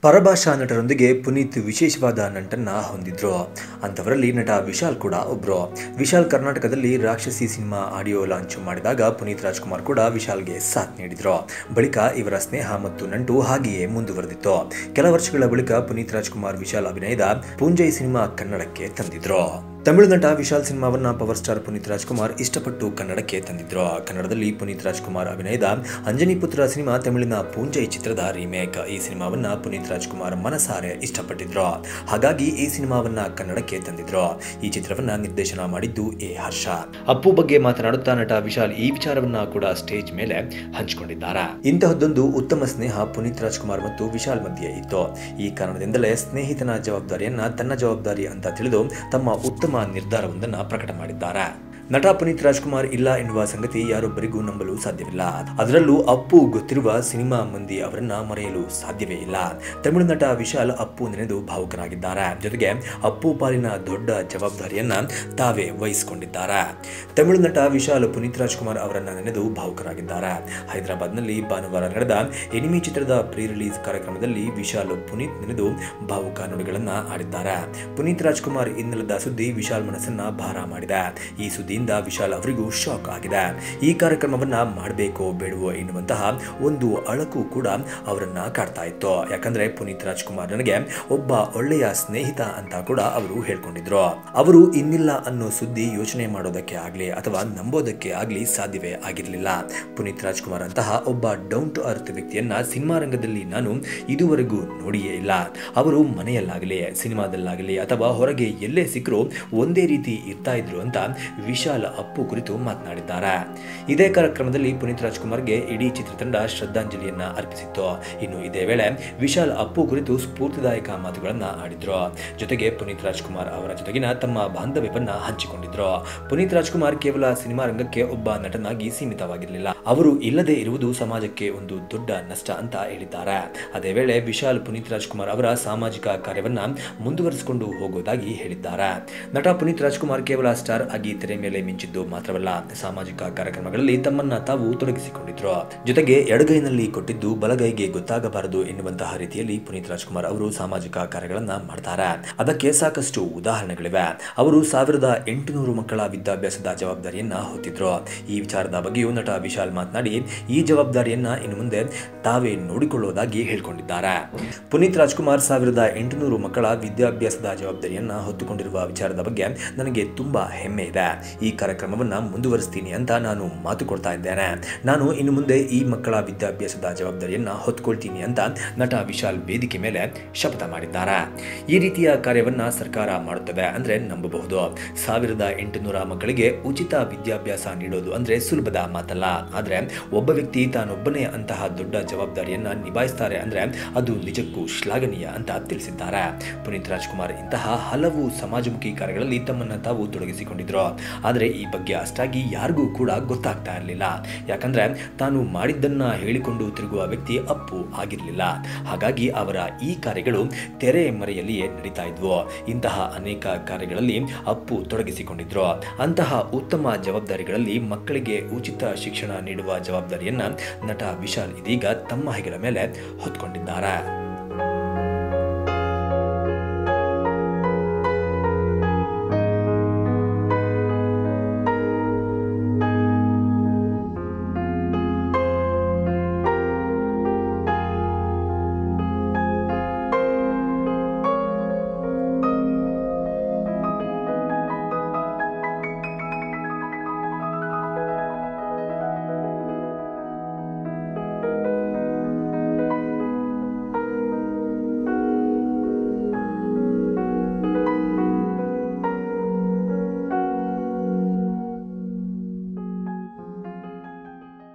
ಪರಭಾಷಾ ನಟರೊಂದಿಗೆ ಪುನೀತ್ ವಿಶೇಷವಾದ ನಂಟನ್ನ ಹೊಂದಿದ್ರು ಅಂಥವರಲ್ಲಿ ನಟ ವಿಶಾಲ್ ಕೂಡ ಒಬ್ರು ವಿಶಾಲ್ ಕರ್ನಾಟಕದಲ್ಲಿ ರಾಕ್ಷಸಿ ಸಿನಿಮಾ ಆಡಿಯೋ ಲಾಂಚ್ ಮಾಡಿದಾಗ ಪುನೀತ್ ರಾಜ್ಕುಮಾರ್ ಕೂಡ ವಿಶಾಲ್ಗೆ ಸಾಥ್ ನೀಡಿದ್ರು ಬಳಿಕ ಇವರ ಸ್ನೇಹ ಮತ್ತು ನಂಟು ಹಾಗೆಯೇ ಮುಂದುವರೆದಿತ್ತು ಕೆಲ ವರ್ಷಗಳ ಬಳಿಕ ಪುನೀತ್ ರಾಜ್ಕುಮಾರ್ ವಿಶಾಲ್ ಅಭಿನಯದ ಪೂಂಜೈ ಸಿನಿಮಾ ಕನ್ನಡಕ್ಕೆ ತಂದಿದ್ರು ತಮಿಳು ನಟ ವಿಶಾಲ್ ಸಿನಿಮಾವನ್ನ ಪವರ್ ಸ್ಟಾರ್ ಪುನೀತ್ ರಾಜ್ಕುಮಾರ್ ಇಷ್ಟಪಟ್ಟು ಕನ್ನಡಕ್ಕೆ ತಂದಿದ್ರು ಕನ್ನಡದಲ್ಲಿ ಪುನೀತ್ ರಾಜ್ಕುಮಾರ್ ಅಭಿನಯದ ಅಂಜನಿ ಪುತ್ರ ಸಿನಿಮಾ ತಮಿಳಿನ ಪೂಂಜೈ ಚಿತ್ರದ ರೀಮೇಕ್ ಈ ಸಿನಿಮಾವನ್ನ ಪುನೀತ್ ರಾಜ್ಕುಮಾರ್ ಮನಸಾರೆ ಇಷ್ಟಪಟ್ಟಿದ್ರು ಹಾಗಾಗಿ ಈ ಸಿನಿಮಾವನ್ನ ಕನ್ನಡಕ್ಕೆ ತಂದಿದ್ರು ಈ ಚಿತ್ರವನ್ನ ನಿರ್ದೇಶನ ಮಾಡಿದ್ದು ಎ ಹರ್ಷ ಅಪ್ಪು ಬಗ್ಗೆ ಮಾತನಾಡುತ್ತಾ ನಟ ವಿಶಾಲ್ ಈ ವಿಚಾರವನ್ನ ಕೂಡ ಸ್ಟೇಜ್ ಮೇಲೆ ಹಂಚಿಕೊಂಡಿದ್ದಾರೆ ಇಂತಹದ್ದೊಂದು ಉತ್ತಮ ಸ್ನೇಹ ಪುನೀತ್ ರಾಜ್ಕುಮಾರ್ ಮತ್ತು ವಿಶಾಲ್ ಮಧ್ಯೆ ಇತ್ತು ಈ ಕಾರಣದಿಂದಲೇ ಸ್ನೇಹಿತನ ಜವಾಬ್ದಾರಿಯನ್ನ ತನ್ನ ಜವಾಬ್ದಾರಿ ಅಂತ ತಿಳಿದು ತಮ್ಮ ಉತ್ತಮ ನಿರ್ಧಾರವೊಂದನ್ನು ಪ್ರಕಟ ಮಾಡಿದ್ದಾರೆ ನಟ ಪುನೀತ್ ರಾಜ್ಕುಮಾರ್ ಇಲ್ಲ ಎನ್ನುವ ಸಂಗತಿ ಯಾರೊಬ್ಬರಿಗೂ ನಂಬಲು ಸಾಧ್ಯವಿಲ್ಲ ಅದರಲ್ಲೂ ಅಪ್ಪು ಗೊತ್ತಿರುವ ಸಿನಿಮಾ ಮಂದಿ ಅವರನ್ನ ಮರೆಯಲು ಸಾಧ್ಯವೇ ಇಲ್ಲ ತಮಿಳು ನಟ ವಿಶಾಲ್ ಅಪ್ಪು ನೆನೆದು ಭಾವುಕರಾಗಿದ್ದಾರೆ ಜೊತೆಗೆ ಅಪ್ಪು ಪಾಲಿನ ದೊಡ್ಡ ಜವಾಬ್ದಾರಿಯನ್ನ ತಾವೇ ವಹಿಸಿಕೊಂಡಿದ್ದಾರೆ ತಮಿಳು ನಟ ವಿಶಾಲ್ ಪುನೀತ್ ರಾಜ್ಕುಮಾರ್ ಅವರನ್ನ ನೆನೆದು ಭಾವುಕರಾಗಿದ್ದಾರೆ ಹೈದರಾಬಾದ್ನಲ್ಲಿ ಭಾನುವಾರ ನಡೆದ ಎನಿಮಿ ಚಿತ್ರದ ಪ್ರೀ ರಿಲೀಸ್ ಕಾರ್ಯಕ್ರಮದಲ್ಲಿ ವಿಶಾಲ್ ಪುನೀತ್ ನೆನೆದು ಭಾವುಕ ನುಡಿಗಳನ್ನ ಆಡಿದ್ದಾರೆ ಪುನೀತ್ ರಾಜ್ಕುಮಾರ್ ಇನ್ನಿಲ್ಲದ ಸುದ್ದಿ ವಿಶಾಲ್ ಮನಸ್ಸನ್ನ ಭಾರ ಮಾಡಿದೆ ಈ ಸುದ್ದಿಯಿಂದ ವಿಶಾಲ್ ಅವರಿಗೂ ಶಾಕ್ ಆಗಿದೆ ಈ ಕಾರ್ಯಕ್ರಮವನ್ನ ಮಾಡಬೇಕೋ ಬೇಡವೋ ಎನ್ನುವಂತಹ ಒಂದು ಅಳಕು ಕೂಡ ಅವರನ್ನ ಕಾಡ್ತಾ ಇತ್ತು ಯಾಕಂದ್ರೆ ಪುನೀತ್ ರಾಜ್ಕುಮಾರ್ ನನಗೆ ಒಬ್ಬ ಒಳ್ಳೆಯ ಸ್ನೇಹಿತ ಅಂತ ಕೂಡ ಅವರು ಹೇಳ್ಕೊಂಡಿದ್ರು ಅವರು ಇನ್ನಿಲ್ಲ ಅನ್ನೋ ಸುದ್ದಿ ಯೋಚನೆ ಮಾಡೋದಕ್ಕೆ ಆಗ್ಲಿ ಅಥವಾ ನಂಬೋದಕ್ಕೆ ಆಗ್ಲಿ ಸಾಧ್ಯವೇ ಆಗಿರಲಿಲ್ಲ ಪುನೀತ್ ರಾಜ್ಕುಮಾರ್ ಅಂತಹ ಒಬ್ಬ ಡೌನ್ ಟು ಅರ್ತ್ ವ್ಯಕ್ತಿಯನ್ನ ಸಿನಿಮಾ ರಂಗದಲ್ಲಿ ನಾನು ಇದುವರೆಗೂ ನೋಡಿಯೇ ಇಲ್ಲ ಅವರು ಮನೆಯಲ್ಲಾಗಲಿ ಸಿನಿಮಾದಲ್ಲಾಗಲಿ ಅಥವಾ ಹೊರಗೆ ಎಲ್ಲೇ ಸಿಕ್ಕರೂ ಒಂದೇ ರೀತಿ ಇರ್ತಾ ಇದ್ರು ಅಂತ ವಿಶಾಲ್ ಅಪ್ಪು ಕುರಿತು ಮಾತನಾಡಿದ್ದಾರೆ ಇದೇ ಕಾರ್ಯಕ್ರಮದಲ್ಲಿ ಪುನೀತ್ ರಾಜ್ಕುಮಾರ್ಗೆ ಇಡೀ ಚಿತ್ರತಂಡ ಶ್ರದ್ಧಾಂಜಲಿಯನ್ನ ಅರ್ಪಿಸಿತ್ತು ಇನ್ನು ಇದೇ ವೇಳೆ ವಿಶಾಲ್ ಅಪ್ಪು ಕುರಿತು ಸ್ಫೂರ್ತಿದಾಯಕ ಮಾತುಗಳನ್ನ ಆಡಿದ್ರು ಜೊತೆಗೆ ಪುನೀತ್ ರಾಜ್ಕುಮಾರ್ ಅವರ ಜೊತೆಗಿನ ತಮ್ಮ ಬಾಂಧವ್ಯವನ್ನ ಹಂಚಿಕೊಂಡಿದ್ರು ಪುನೀತ್ ರಾಜ್ಕುಮಾರ್ ಕೇವಲ ಸಿನಿಮಾ ರಂಗಕ್ಕೆ ಒಬ್ಬ ನಟನಾಗಿ ಸೀಮಿತವಾಗಿರಲಿಲ್ಲ ಅವರು ಇಲ್ಲದೆ ಇರುವುದು ಸಮಾಜಕ್ಕೆ ಒಂದು ದೊಡ್ಡ ನಷ್ಟ ಅಂತ ಹೇಳಿದ್ದಾರೆ ಅದೇ ವೇಳೆ ವಿಶಾಲ್ ಪುನೀತ್ ರಾಜ್ಕುಮಾರ್ ಅವರ ಸಾಮಾಜಿಕ ಕಾರ್ಯವನ್ನ ಮುಂದುವರಿಸಿಕೊಂಡು ಹೋಗುವುದಾಗಿ ಹೇಳಿದ್ದಾರೆ ನಟ ಪುನೀತ್ ರಾಜ್ಕುಮಾರ್ ಕೇವಲ ಸ್ಟಾರ್ ಆಗಿ ತೆರೆ ಮೇಲೆ ಮಿಂಚಿದ್ದು ಮಾತ್ರವಲ್ಲ ಸಾಮಾಜಿಕ ಕಾರ್ಯಕ್ರಮಗಳಲ್ಲಿ ತಮ್ಮನ್ನ ತಾವು ತೊಡಗಿಸಿಕೊಂಡಿದ್ರು ಜೊತೆಗೆ ಎಡಗೈನಲ್ಲಿ ಕೊಟ್ಟಿದ್ದು ಬಲಗೈಗೆ ಗೊತ್ತಾಗಬಾರದು ಎನ್ನುವಂತಹ ರೀತಿಯಲ್ಲಿ ಪುನೀತ್ ರಾಜ್ಕುಮಾರ್ ಅವರು ಸಾಮಾಜಿಕ ಕಾರ್ಯಗಳನ್ನ ಮಾಡ್ತಾರೆ ಅದಕ್ಕೆ ಸಾಕಷ್ಟು ಉದಾಹರಣೆಗಳಿವೆ ಅವರು ಸಾವಿರದ ಎಂಟುನೂರು ಮಕ್ಕಳ ವಿದ್ಯಾಭ್ಯಾಸದ ಜವಾಬ್ದಾರಿಯನ್ನ ಹೊತ್ತಿದ್ರು ಈ ವಿಚಾರದ ಬಗ್ಗೆಯೂ ನಟ ವಿಶಾಲ್ ಮಾತನಾಡಿ ಈ ಜವಾಬ್ದಾರಿಯನ್ನ ಇನ್ನು ಮುಂದೆ ತಾವೇ ನೋಡಿಕೊಳ್ಳುವುದಾಗಿ ಹೇಳ್ಕೊಂಡಿದ್ದಾರೆ ಪುನೀತ್ ರಾಜ್ಕುಮಾರ್ ಸಾವಿರದ ಎಂಟುನೂರು ಮಕ್ಕಳ ವಿದ್ಯಾಭ್ಯಾಸದ ಜವಾಬ್ದಾರಿಯನ್ನ ಹೊತ್ತುಕೊಂಡಿರುವ ವಿಚಾರದ ಬಗ್ಗೆ ನನಗೆ ತುಂಬಾ ಹೆಮ್ಮೆ ಇದೆ ಈ ಕಾರ್ಯಕ್ರಮವನ್ನ ಮುಂದುವರಿಸ್ತೀನಿ ಅಂತ ನಾನು ಮಾತು ಕೊಡ್ತಾ ಇದ್ದೇನೆ ನಾನು ಇನ್ನು ಮುಂದೆ ಈ ಮಕ್ಕಳ ವಿದ್ಯಾಭ್ಯಾಸದ ಜವಾಬ್ದಾರಿಯನ್ನ ಹೊತ್ಕೊಳ್ತೀನಿ ಅಂತ ನಟ ವಿಶಾಲ್ ವೇದಿಕೆ ಮೇಲೆ ಶಪಥ ಮಾಡಿದ್ದಾರೆ ಈ ರೀತಿಯ ಕಾರ್ಯವನ್ನ ಸರ್ಕಾರ ಮಾಡುತ್ತದೆ ಅಂದ್ರೆ ನಂಬಬಹುದು ಸಾವಿರದ ಎಂಟುನೂರ ಮಕ್ಕಳಿಗೆ ಉಚಿತ ವಿದ್ಯಾಭ್ಯಾಸ ನೀಡೋದು ಅಂದ್ರೆ ಸುಲಭದ ಮಾತಲ್ಲ ಆದ್ರೆ ಒಬ್ಬ ವ್ಯಕ್ತಿ ತಾನೊಬ್ಬನೇ ಅಂತಹ ದೊಡ್ಡ ಜವಾಬ್ದಾರಿಯನ್ನ ನಿಭಾಯಿಸ್ತಾರೆ ಅಂದ್ರೆ ಅದು ನಿಜಕ್ಕೂ ಶ್ಲಾಘನೀಯ ಅಂತ ತಿಳಿಸಿದ್ದಾರೆ ಪುನೀತ್ ರಾಜ್ಕುಮಾರ್ ಇಂತಹ ಹಲವು ಸಮಾಜಮುಖಿ ಕಾರ್ಯಗಳಲ್ಲಿ ತಮ್ಮನ್ನ ತಾವು ತೊಡಗಿಸಿಕೊಂಡಿದ್ರು ಆದರೆ ಈ ಬಗ್ಗೆ ಅಷ್ಟಾಗಿ ಯಾರಿಗೂ ಕೂಡ ಗೊತ್ತಾಗ್ತಾ ಇರಲಿಲ್ಲ ಯಾಕಂದ್ರೆ ತಾನು ಮಾಡಿದ್ದನ್ನ ಹೇಳಿಕೊಂಡು ತಿರುಗುವ ವ್ಯಕ್ತಿ ಅಪ್ಪು ಆಗಿರಲಿಲ್ಲ ಹಾಗಾಗಿ ಅವರ ಈ ಕಾರ್ಯಗಳು ತೆರೆ ಮರೆಯಲ್ಲಿಯೇ ನಡೀತಾ ಇದ್ವು ಇಂತಹ ಅನೇಕ ಕಾರ್ಯಗಳಲ್ಲಿ ಅಪ್ಪು ತೊಡಗಿಸಿಕೊಂಡಿದ್ರು ಅಂತಹ ಉತ್ತಮ ಜವಾಬ್ದಾರಿಗಳಲ್ಲಿ ಮಕ್ಕಳಿಗೆ ಉಚಿತ ಶಿಕ್ಷಣ ನೀಡುವ ಜವಾಬ್ದಾರಿಯನ್ನ ನಟ ವಿಶಾಲ್ ಇದೀಗ ತಮ್ಮ ಹೆಗಲ ಮೇಲೆ ಹೊತ್ಕೊಂಡಿದ್ದಾರೆ